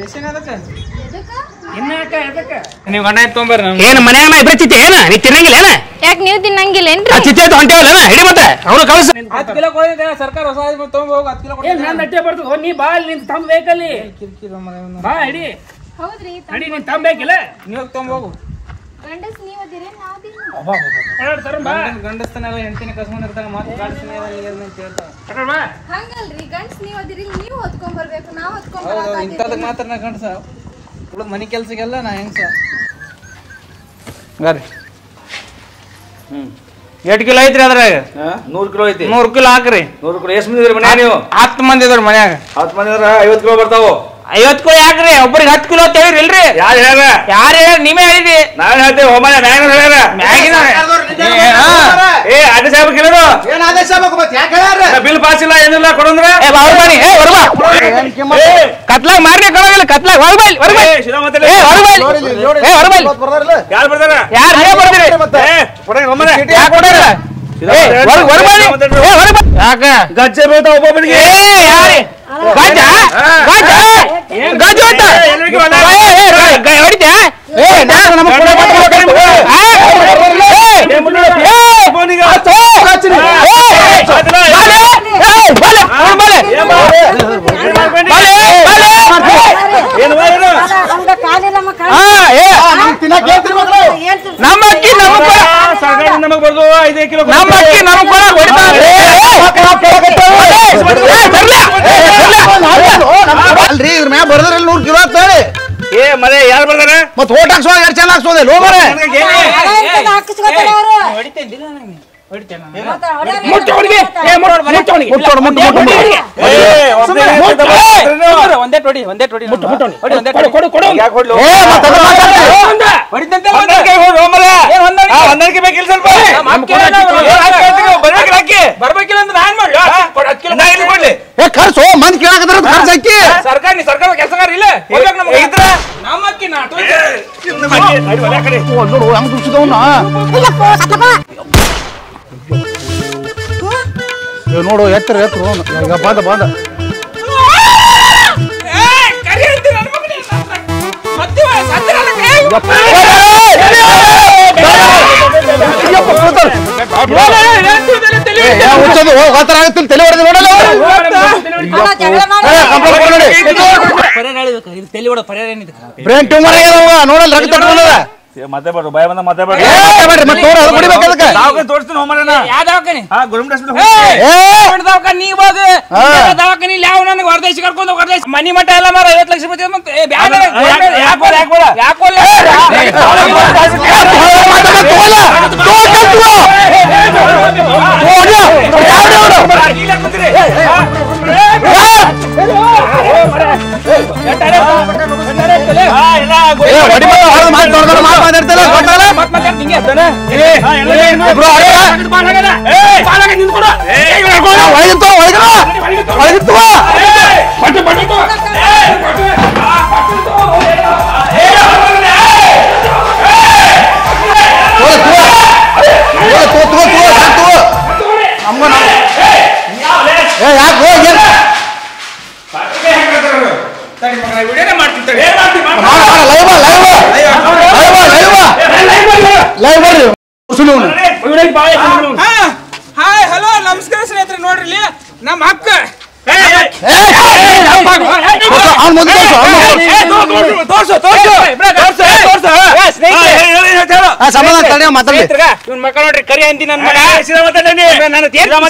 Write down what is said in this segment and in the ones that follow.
ನೀವು ಗಂಡ ಎತ್ತ್ ತೊಗೊಂಬರ್ರಿ ನಾವು ಏನ್ ಮನ್ಯಾಗ ನಾ ಇಬ್ರೇ ಚಿತ್ತೆ ಏನ ನೀ ತಿನ್ನಂಗಿಲ್ಲ ಏನ ಯಾಕೆ ನೀವು ತಿನ್ನಂಗಿಲ್ಲೇನ್ರಿ ಆ ಚಿತ್ತೆ ಅಂತ ಹೊಂಟೇವಲ್ಲ ಏನ ಹಿಡಿ ಮತ್ತೆ ಅವನು ಕಳ್ಸ ಹತ್ತು ಕಿಲೋ ಕೊಡಿದೆ ಸರ್ಕಾರ ಹೊಸ ತೊಗೊಂಬೋಗ ಹತ್ತು ಕಿಲೋ ಏನ್ ನಂದ್ ಅಟ್ಟೆ ಬರ್ತದ ನೀ ಬಾ ಅಲ್ಲಿ ನಿನ್ ತಮ್ಮ ಬೇಕಲ್ಲಿ ಬಾ ಹಿಡಿ ಹೌದ್ರಿ ನಡಿ ನಿನ್ ತಮ್ಮ ಬೇಕಿಲ್ಲ ನೀವು ತೊಗೊಂಬೋಗು ಗಂಡಸ್ ನೀವ್ ಅದಿರಿ ನಾವ್ ಹೊರಡ್ ತರಂ ಬಾ ಗಂಡಸ್ತನೆಲ್ಲ ಹೆಂಡತಿನ ಕಸ್ಕೊಂಡಿರ್ತಾನೆ ಮತ್ತೆ ಗಾಡಿಸ್ತಾನೆ ಅಂತ ಹೇಳ್ತಾರೆ ಹೊರಡ್ ಬಾ ಹಂಗಲ್ರಿ ಗಂಡ್ಸ್ ನೀವ್ ಅದಿರಿ ನೀವ್ ಹೊತ್ಕೊಂಡ್ ಬರ್ಬೇಕು ನಾವ್ ಹೊತ್ಕೊಂಡ್ ಹೌದು ಇಂಥದಕ್ಕೆ ಮಾತ್ರ ನಾ ಗಂಡಸ ಉಳಿದ ಮನೆ ಕೆಲ್ಸಕ್ಕೆಲ್ಲ ನಾ ಹೆಂಗ್ಸ ಬರ್ರಿ ಎಷ್ಟು ಕಿಲೋ ಐತ್ರಿ ಅದ್ರಾಗ ನೂರು ಕಿಲೋ ಐತಿ ನೂರು ಕಿಲೋ ಹಾಕ್ರಿ ನೂರು ಕಿಲೋ ಎಷ್ಟು ಮಂದಿ ಇದ್ರಿ ಮನ್ಯಾಗ ನೀವು ಹತ್ತು ಮಂದಿ ಇದಾರೆ ಮನ್ಯಾಗ ಹತ್ತು ಮಂದಿ ಅದ್ರ ಐವತ್ತು ಕಿಲೋ ಬರ್ತಾವು ಐವತ್ತು ಕಿಲೋ ಯಾಕ್ರಿ ಒಬ್ರಿಗೆ ಹತ್ತು ಕಿಲೋ ಅಂತ ಹೇಳಿರಿ ಇಲ್ರಿ ಯಾರು ಹೇಳ್ಯಾರ ಯಾರು ಹೇಳ ನೀವೇ ಹೇಳಿದಿ ನಾವ್ ಹೇಳ್ತೇವೆ ಹೋಮನೆ ಮ್ಯಾಗ ಹೇಳ್ಯಾರ ಮ್ಯಾಗಿನ ಏ, ಹಾ. ಏ ಅಡ್ಡ ಸಾಹೇಬ್ ಕೇಳಿದ್ರು ಏನ್ ಆದೇಶ ಆಗ್ಬೇಕು ಮತ್ತೆ ಯಾಕೆ ಹೇಳ್ಯಾರ ಬಿಲ್ ಪಾಸ್ ಇಲ್ಲ ಏನಿಲ್ಲ ಕೊಡಂದ್ರ ಏ ಬಾ ಹೊರಬಾನಿ ಏ ಹೊರಬಾ ಕತ್ಲಾಗ ಮಾರ್ನೆ ಕೊಡೋದಿಲ್ಲ ಕತ್ಲಾಗ ಹೊರಬೈಲ್ ಹೊರಬೈಲ್ ಏ ಹೊರಬೈಲ್ ಏ ಹೊರಬೈಲ್ ಯಾರು ಬರ್ತಾರ ಯಾರು ನೀವೇ ಬರ್ತೀರಿ ಏ ಕೊಡಂಗ ಹೋಮನೆ ಯಾಕೆ ಕೊಡೋದಿಲ್ಲ ಏ ಹೊರ ಹೊರಬಾನಿ ಏ ಹೊರಬ ಯಾಕ ಗಜ್ಜೆ ಬೀಳ್ತಾವ ಒಬ್ಬೊಬ್ಬನಿಗೆ ಏ ಯಾರಿ ಗಜ ಗಜ ಗಜ ಹೊತ್ತ ಏ ಏ ಗ- ಹೊಡಿತ್ಯಾ? ಏ ನಾನು ನಮಗ್ ಕೊಡ ಆ? ಏ, ಏ, ಫೋನಿಗೆ ಏ, ಏ, ಬಾಲೆ, ಏ, ಬಾಲೆ, ಅವ್ನು ಬಾಲೆ. ಬಾಲೆ, ಬಾಲೆ. ಏನು ಏನು ಆ, ಏ, ನಮ್ಮ ಅಕ್ಕಿ ನಮಗ್ ಕೊಡ ಸರ್ಕಾರ ನಮಗ್ ಬರ್ದು ಐದೇ ಕಿಲೋ ನಮ್ಮ ಅಕ್ಕಿ ನಮಗ್ ಕೊಡ ಹೊಡಿತಾ ಏ, ಏ, ಏ, ಬರ್ಲ, ಏ, ಬರ್ಲ. ಅಲ್ರಿ ಇದ್ರ ಮ್ಯಾಗ ಬರ್ದ್ರಲ್ಲ ನೂರ್ ಕಿಲೋ ಅಂತ ಹೇಳಿ ಏ ಮನೆ ಯಾರು ಬರ್ತಾರ ಮತ್ ಓಟ್ ಹಾಕ್ಸೋ ಎರಡು ಚೆನ್ನ ಹಾಕ್ಸೋದೆ ಲೋ ಮರೆ ಮುಟ್ಟು ಅವ್ನಿಗೆ ಏ ಮುಟ್ಟು ಮುಟ್ಟು ಅವ್ನಿಗೆ ಮುಟ್ಟೋಣ ಮುಟ್ಟು ಮುಟ್ಟು ಮುಟ್ಟು ಒಂದೇ ಟೋಡಿ ಒಂದೇ ಟೋಡಿ ಮುಟ್ಟು ಮುಟ್ಟು ಅವ್ನಿಗೆ. ಕೊಡು ಕೊಡು ಕೊಡು ಅವ್ನಿಗೆ. ಯಾಕೆ ಕೊಡ್ಲು ಏ ಮತ್ತ ಅದು ಮಾತಾಡ್ತಿ. ಒಂದ. ಹೊಂದಾಣಿಕೆ ಹೋಗ್ ಹೋಮರ. ಆ, ಹೊಂದಾಣಿಕೆ ಬೇಕಿಲ್ಲ ಸ್ವಲ್ಪ ಏ, ಹಾಕಿ ಹಾಕ್ತೀನಿ, ಬರ್ಬೇಕಿಲ್ಲ ಹಾಕಿ ಬರ್ಬೇಕಿಲ್ಲ ಅಂದ್ರೆ ನಾನ್ ಮಾಡ್ಲಿ ಕೊಡು, ಹತ್ತು ಕಿಲೋ ನಾ ಇಲ್ಲಿ ಕೊಡ್ಲಿ ಏ ಖರ್ಚು ಮಂದಿ ಕೇಳಾಕದ್ರ ಖರ್ಚು ಹಾಕಿ ಸರ್ಕಾರ ನೀ ಸರ್ಕಾರ ಕೆಲಸಗಾರ ಇಲ್ಲ ಹೋಗ್ಬೇಕು ನಮ್ಗೆ ಇದ್ರ ನಮ್ಮ ಅಕ್ಕಿ ನಾ ನಮ್ಮ ಅಕ್ಕಿ. ನಡಿ, ಒಲೆ ಕಡೆ. ನೋಡು ಹೆಂಗ್ ದುಡ್ಸಿದವನ್ನ ಏ ನೋಡು ಎತ್ತರ ಎತ್ತರ ಈಗ ಬಂದ ಬಂದ ಕರಿ ಅಂತೀನಿ ನನ್ನ ಮಗನೇ. ಮತ್ತೆ ಸತ್ತಿರಲ್ಲ ಕೈ. ಹುಚ್ಚದು ಹೋಗ್ತಾರ ಆಗತ್ತಿಲ್ಲ ತಲೆ ಹೊಡೆದ ನೋಡಲ್ಲ ಬ್ರೇನ್ ಟ್ಯೂಮರ್ ಆಗ್ಯದ ನೋಡಲ್ಲ ರಕ್ತ ತಟ್ಕೊಂಡದ ಏ, ಮತ್ತೆ ಬರ್ರು ಭಯ ಬಂದ ಮತ್ತೆ ಬರ್ರು ಏ ಮಾತಾಡ್ಬೇಡ್ರಿ ಮತ್ತೆ ನೋಡು ಅದು ಕುಡಿಬೇಕು ಅದಕ್ಕೆ ದವಾಖಾನೆ ತೋರಿಸ್ತೀನಿ ಹೋಮರನ ಯಾವ ದವಾಖಾನೆ ಹಾ ಗೌರ್ಮೆಂಟ್ ಹಾಸ್ಪಿಟಲ್ ಏ ದವಾಖಾನೆ ನೀ ಹೋಗು ಹಾ. ದವಾಖಾನೆ ಇಲ್ಲಿ ಯಾವ ನನಗೆ ಹೊರದೇಶ ಕರ್ಕೊಂಡು ಹೊರದೇಶ ಮನಿ ಮಠ ಎಲ್ಲ ಮಾರ ಐವತ್ತು ಲಕ್ಷ ರೂಪಾಯಿ ಮತ್ತೆ ಏ, ಬ್ಯಾಡ ಅಲ್ಲ, ಯಾಕ್- ಯಾಕ್ ಬೇಡ, ಯಾಕ್ ಬೇಡ? ಯಾಕೋಲ್ಲ ಮಾತಾಡ್ತಾರ ಲೈವ್ ಬರ್ರಿ ಹಾಯ್ ಹಲೋ ನಮಸ್ಕಾರ ಸ್ನೇಹಿತರೆ ನೋಡ್ರಿ ಇಲ್ಲಿ ನಮ್ಮ ಅಕ್ಕ ಅವ್ನ ಮುಂದೆ ತೋರ್ಸು, ಅವ್ನ್ ಮುಂದೆ. ಆ, ಸಮಾಧಾನ ತಡಿ ಮಾತಾಡಿ ಇವ್ನ ಮಕ್ಕ ನೋಡ್ರಿ ಕರಿ ಅಂತಿ ನನ್ನ ಮಗ ನನ್ನ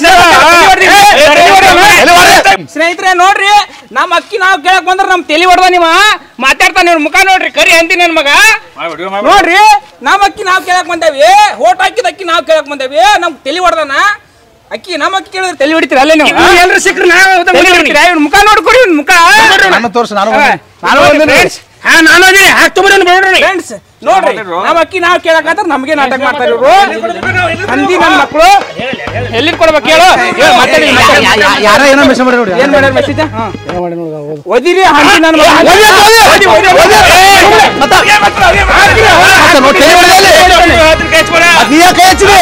ಎಲ್ಲಿ ಹೊಡೆ? ಸ್ನೇಹಿತರೆ ನೋಡ್ರಿ ನಮ್ಮ ಅಕ್ಕಿ ನಾವು ಕೇಳಕ್ ಬಂದ್ರ ನಮ್ ತಲಿ ಹೊಡ್ದ ನೀವ ಮಾತಾಡ್ತಾನ ಇವ್ರ ಮುಖ ನೋಡ್ರಿ ಕರಿ ಅಂತಿ ನನ್ ಮಗ ನೋಡ್ರಿ ನಮ್ಮ ಅಕ್ಕಿ ನಾವ್ ಕೇಳಕ್ ಬಂದೇವಿ ಓಟ್ ಹಾಕಿದ ಅಕ್ಕಿ ನಾವ್ ಕೇಳಕ್ ಬಂದೇವಿ ನಮ್ ತಲಿ ಹೊಡ್ದಾನ ಅಕ್ಕಿ ನಮ್ಮ ಅಕ್ಕಿ ಕೇಳಿದ್ರೆ ತಲಿ ಹೊಡಿತೀರ ಅಲ್ಲೇ ನೀವು ಎಲ್ರು ಸಿಕ್ಕ್ರು ನಾವು ಊಟ ತಲಿ ಮಾಡ್ತೀವಿ. ಹೊಡಿತೀರಾ? ಇವ್ನ ಮುಖ ನೋಡ್ಕೊಡಿ ಇವ್ನ ಮುಖ ನಾನು ತೋರ್ಸು ನಾನು ಹಾ. ಬಂದೆ. ನಾನು ಬಂದಿನಿ. Friends, ಹಾ ನಾನು ಅದೇ ಹಾಕ್ತುಬಿಡೋಣ ಬೇಡ್ರಿ ಫ್ರೆಂಡ್ಸ್ ನೋಡ್ರಿ ನಮ್ಮ ಅಕ್ಕಿ ನಾವ್ ಕೇಳಕಂತ ನಮ್ಗೆ ನಾಟಕ ಮಾಡ್ತಾರೆ ಇವ್ರು ಹಂದಿ ನನ್ನ ಮಕ್ಕಳು ಎಲ್ಲಿ ಕೊಡ್ಬೇಕು ಹೇಳು ಹೇಳು, ಮಾತಾಡಿ ಮಾತಾಡಿ. ಯಾ- ಯಾ- ಯಾರ ಏನೋ ಮಿಸ್ ಮಾಡಿ ನೋಡಿ ಏನ್ ಮಾಡ್ಯಾರ ಮೆಸೇಜ್ ಓದಿರಿ ಹಂದಿ ನನ್ನ ಮಗ ಓದಿ, ಓದಿ, ಓದಿ, ಓದಿ, ಓದಿ. ಮತ್ತ? ಮತ್ತೆ ನೋಡಿ, ತಲೆ ಹೊಡೆದಲ್ಲಿ. ಅದ್ ನೀ ಯಾಕೆ ಹಚ್ಚಿದೆ?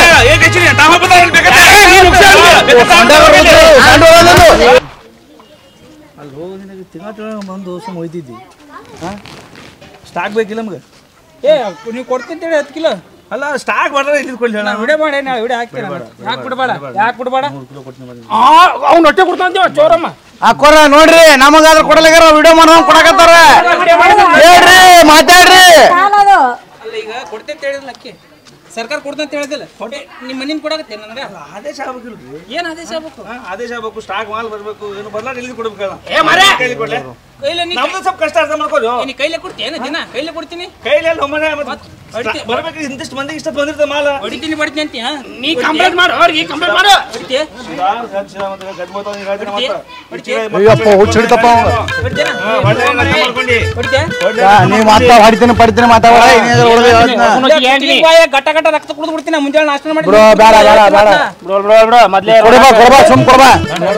ಸಂಡೆ ಬರೋದು, ಸಂಡೆ ಹೋಗೋದು. ಬಂದು ಸುಮ್ಮ ಒಯ್ದಿದ್ದಿ ಸ್ಟಾಕ್ ಬೇಕಿಲ್ಲ ನಮ್ಗೆ ಏ ನೀವು ಕೊಡ್ತಿದ್ದೇಳಿ ಹತ್ತು ಕಿಲೋ ಅಲ್ಲ ಸ್ಟಾಕ್ ಮಾಡ್ರೆ ಇಲ್ಲಿ ಕೊಡ್ಲಿ ನಾ ವಿಡಿಯೋ ಮಾಡಿ ನಾಳೆ ವಿಡಿಯೋ ಹಾಕ್ತೀನಿ ಯಾಕೆ ಬಿಡಬೇಡ ಯಾಕೆ ಬಿಡಬೇಡ ಅವ್ನ ಹೊಟ್ಟೆ ಕೊಡ್ತಾಂತೀವ ಚೋರಮ್ಮ ಹಾಕೋರ ನೋಡ್ರಿ ನಮಗಾದ್ರ ಕೊಡಲಾಗ್ಯಾರ ವಿಡಿಯೋ ಮಾಡೋ ಕೊಡಕತ್ತಾರ ಹೇಳ್ರಿ ಮಾತಾಡ್ರಿ ಸಾಲದು ಅಲ್ಲ ಈಗ ಕೊಡ್ತೇನೆ ಹೇಳಿದ್ಲ ಅಕ್ಕಿ ಸರ್ಕಾರ ಕೊಡ್ತಂತ ಹೇಳಿದಿಲ್ಲ ಕೊಟ್ಟೆ ನಿಮ್ಮ ಮನಿನ ಕೊಡಕತ್ತೆ ನನಗೆ ಆದೇಶ ಆಗ್ಬೇಕಿಲ್ರಿ ಏನು ಆದೇಶ ಆಗ್ಬೇಕು ಹಾ, ಆದೇಶ ಆಗ್ಬೇಕು ಸ್ಟಾಕ್ ಮಾಲ್ ಬರ್ಬೇಕು ಏನು ಬರ್ಲಾರ ಇಲ್ಲಿ ಕೊಡ್ಬೇಕಲ್ಲ ಏ ಮರೆ ಕೈಲಿ ಕೊಡ್ಲೆ ಕೈಲೇ ನೀ ನಮ್ದು ಸ್ವಲ್ಪ ಕಷ್ಟ ಅರ್ಥ ಮಾಡ್ಕೊಳ್ಳಿ ನೀ ಕೈಲೇ ಕೊಡ್ತೀಯೇನ ದಿನ ಕೈಲೇ ಕೊಡ್ತೀನಿ ಕೈಲಿ ಒಮ್ಮನೆ ಹೊಡಿತಿ. ಬರ್ಬೇಕು ಇಂತಿಷ್ಟು ಮಂದಿ ಇಷ್ಟ ಬಂದಿರ್ತದೆ ಮಾಲ ಹೊಡಿತೀನಿ ಬಡ್ತೀನಿ ಅಂತೀಯ ನೀ ಕಂಪ್ಲೇಂಟ್ ಮಾಡು ಅವ್ರಿಗೆ ಕಂಪ್ಲೇಂಟ್ ಮಾಡು ಹೊಡಿತೀಯ ಅಯ್ಯಪ್ಪ ಹುಚ್ಚ ಹಿಡಿತಪ್ಪ ಅವ. ಹೊಡಿತೀಯನ ಹೊಡಿತೀಯ ಯಾ, ನೀವ್ ಮಾತಾ ಹೊಡಿತೀನಿ ಪಡಿತೀನಿ ಮಾತಾಡ ಬಾಯ ಗಟ್ಟ ಗಟ್ಟ ರಕ್ತ ಕುಡಿದು ಬಿಡ್ತೀನಿ ಮುಂಜಾನೆ ನಾಷ್ಟ ಮಾಡಿ ಬಿಡು, ಬೇಡ, ಬೇಡ, ಬೇಡ. ಬಿಡು ಬಿಡು ಬಿಡು ಮೊದ್ಲೇ ಕೊಡ್ಬಾ ಕೊಡ್ಬಾ ಸುಮ್ ಕೊಡ್ಬಾ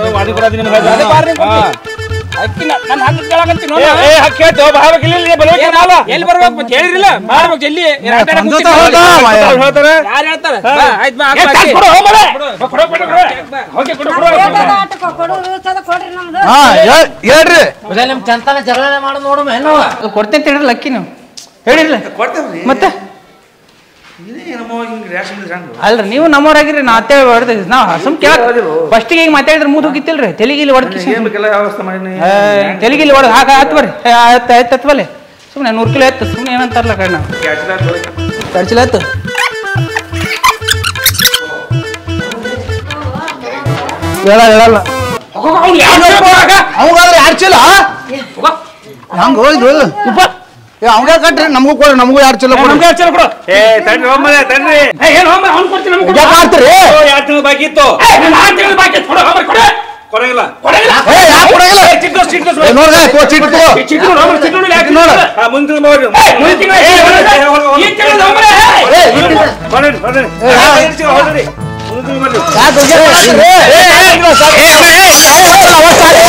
ಅಕ್ಕಿ ನನ್ನ ಹಾಕಿ ಕೇಳಕತ್ತೀನಿ ಎಲ್ಲಿ ಬರ್ಬೇಕು ಮತ್ತೆ ಹೇಳಿರಿಲ್ಲ ಮಾಡ್ಬೇಕು ಜಲ್ದಿ ಏನ್ ಆಟ ಆಡಕ್ ಸಂಜೋತ ಕೂತಿಲ್ಲ? ಹೋದ, ಯಾರ್ ಹೇಳ್ತಾರೆ ಬಾ, ಆಯ್ತ್ ಬಾ, ಹಾಕು ಅಕ್ಕಿ. ಬೇಕಾದ ಆಟಕ್ಕೆ ಕೊಡು ವ್ಯವಸ್ಥೆ ಕೊಡ್ರಿ ನಮ್ದು ಹಾ ಹೇಳ್- ಹೇಳ್ರಿ ನಿಮ್ ಚಂತನ ಜಗಳನೆ ಮಾಡು ನೋಡು ಮೇನು ಕೊಡ್ತೇನೆ ಹೇಳಿರಲ್ಲ ಅಕ್ಕಿ ನೀವು ಹೇಳಿರ್ಲ ಮತ್ತೆ ಅಲ್ರಿ ನೀವು ನಮ್ಮವ್ರಾಗಿರಿ ನಾ ಅತ್ತೆ ಹೊಡೆದ ನಾವು ಸುಮ್ ಕೇಳ ಫಸ್ಟಿಗೆ ಈಗ ಮಾತಾಡಿದ್ರೆ ಮೂದ್ ಹೋಗಿತ್ತಿಲ್ರಿ ತೆಲಿಗಿಲಿ ಹೊಡ್ಕಿ ತೆಲಿಗಿಲಿ ಹೊಡೆದು ಹಾಕ ಹತ್ತು ಬರ್ರಿ ಏ, ಆಯ್ತು ಆಯ್ತು ಹತ್ತು ಸುಮ್ಮನೆ ನೂರು ಕಿಲೋ ಎತ್ತು ಸುಮ್ಮನೆ ಏನಂತಾರಲ್ಲ ಕಣ್ಣ ಖರ್ಚಿಲ್ಲ ಎತ್ತು ಹೇಳ ಹೇಳಲ್ಲ ಅವಂಗಾದ್ರೆ ಯಾರು ಚೀಲ ಹಂಗ ಹೋಯ್ದು ಏ ಅವಂಗ ಕಟ್ರಿ ನಮಗೂ ಕೊಡ್ರಿ ನಮಗೂ ಯಾರು ಚೀಲ ಕೊಡ್ರಿ ಏ ತಡ್ರಿ ಒಮ್ಮೆ ತಡ್ರಿ ಯಾಕೆ ಮಾಡ್ತೀರಿ ಎರಡು ತಿಂಗಳು ಬಾಕಿ ಇತ್ತು ಕೊಡಂಗಿಲ್ಲ ಏ ಯಾಕೆ ಕೊಡಂಗಿಲ್ಲ ಏ, ನೋಡ್ರಿ ತೋ ಚೀಟ್ ತಗೋ ನೋಡ ಹಾ, ಮುಂದಿನ ನೋಡ್ರಿ ಏ ಇಲ್ಲಿ- ಬರ್ರಿ, ಬರ್ರಿ. ಏ, ಯಾ- ಹೊರಡ್ರಿ. ಮುಂದಿನ ಬರ್ರಿ. ಯಾಕೆ ಹೋಗ್ಯಾರ? ಏ, ಏ, ಏ, ಇಲ್ಲ, ಸಾಕು. ಏ, ಸಾಕು, ಹೋಗ್ತಾರ, ಅವತ್ತು ಸಾಕು,